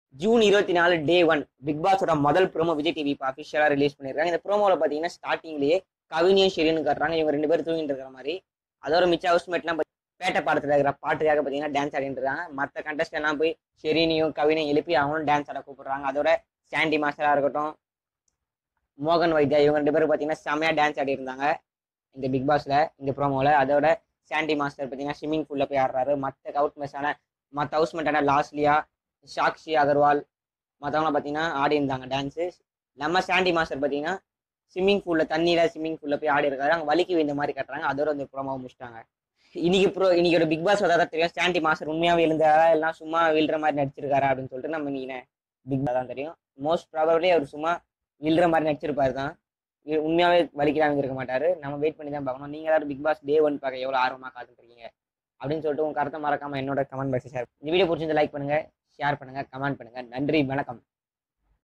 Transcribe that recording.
June இருபத்தி நாலு day one big பாஸோட முதல் ப்ரோமோ விஜய் டிவி இப்போ அஃபிஷியலாக ரிலீஸ் பண்ணியிருக்காங்க இந்த ப்ரோமோவில் பார்த்தீங்கன்னா ஸ்டார்டிங்லேயே கவினியும் ஷெரின்னு காட்டுறாங்க இவங்க ரெண்டு பேரும் தூங்கிட்டு இருக்கிற மாதிரி அதோட மிச்ச ஹவுஸ்மேட்லாம் பேட்டை பாடத்தில் இருக்கிற பாட்டுக்காக பார்த்தீங்கன்னா டான்ஸ் ஆடிட்டு இருக்காங்க மற்ற கண்டஸ்டன்ட்லாம் போய் ஷெரினியும் கவினையும் எழுப்பி அவங்களும் டான்ஸ் ஆட கூப்பிடுறாங்க அதோட சாண்டி மாஸ்டராக இருக்கட்டும் மோகன் வைத்யா இவங்க ரெண்டு பேரும் பார்த்தீங்கன்னா செம்மையாக டான்ஸ் ஆடி இருந்தாங்க இந்த பிக் பாஸில் இந்த ப்ரோமோவில் அதோட சாண்டி மாஸ்டர் பார்த்தீங்கன்னா ஸ்விம்மிங் பூலில் போய் ஆடுறாரு மற்ற அவுட் மெஸ்ஸான மற்ற ஹவுஸ்மேட்டான லாஸ்லியா சாக்ஷி அகர்வால் மற்றவங்களாம் பார்த்தீங்கன்னா ஆடி இருந்தாங்க டான்ஸு நம்ம சாண்டி மாஸ்டர் பார்த்தீங்கன்னா ஸ்விம்மிங் பூலில் தண்ணியில் ஸ்விம்மிங் பூலில் போய் ஆடி இருக்காரு அங்கே வலிக்கு விழுந்த மாதிரி கட்டுறாங்க அதோட அந்த ப்ரோமோ முடிச்சிட்டாங்க இன்னைக்கு ப்ரோ இன்னைக்கு ஒரு பிக் பாஸ் தான் தெரியும் சாண்டி மாஸ்டர் உண்மையாக விழுந்தாரா எல்லாம் சும்மா விழுற மாதிரி நடிச்சிருக்காரா அப்படின்னு சொல்லிட்டு நம்ம இன்னைக்கு பிக் பாஸ் தான் தெரியும் மோஸ்ட் ப்ராபப்ளி அவர் சும்மா விழுற மாதிரி நடிச்சிருப்பாரு தான் இ- உண்மையாவே வலிக்கிறாங்க இருக்க மாட்டாரு நம்ம வெயிட் பண்ணி தான் பார்க்கணும் நீங்க ஏதாவது பிக் பாஸ் டே ஒன் பார்க்க எவ்வளவு ஆர்வமா காத்துட்டு இருக்கீங்க அப்படின்னு சொல்லிட்டு உங்க கருத்தை மறக்காம என்னோட கமெண்ட் பாக்ஸ் ஷேர் இந்த வீடியோ பிடிச்சிருந்து லைக் பண்ணுங்க ஷேர் பண்ணுங்க கமெண்ட் பண்ணுங்க நன்றி வணக்கம்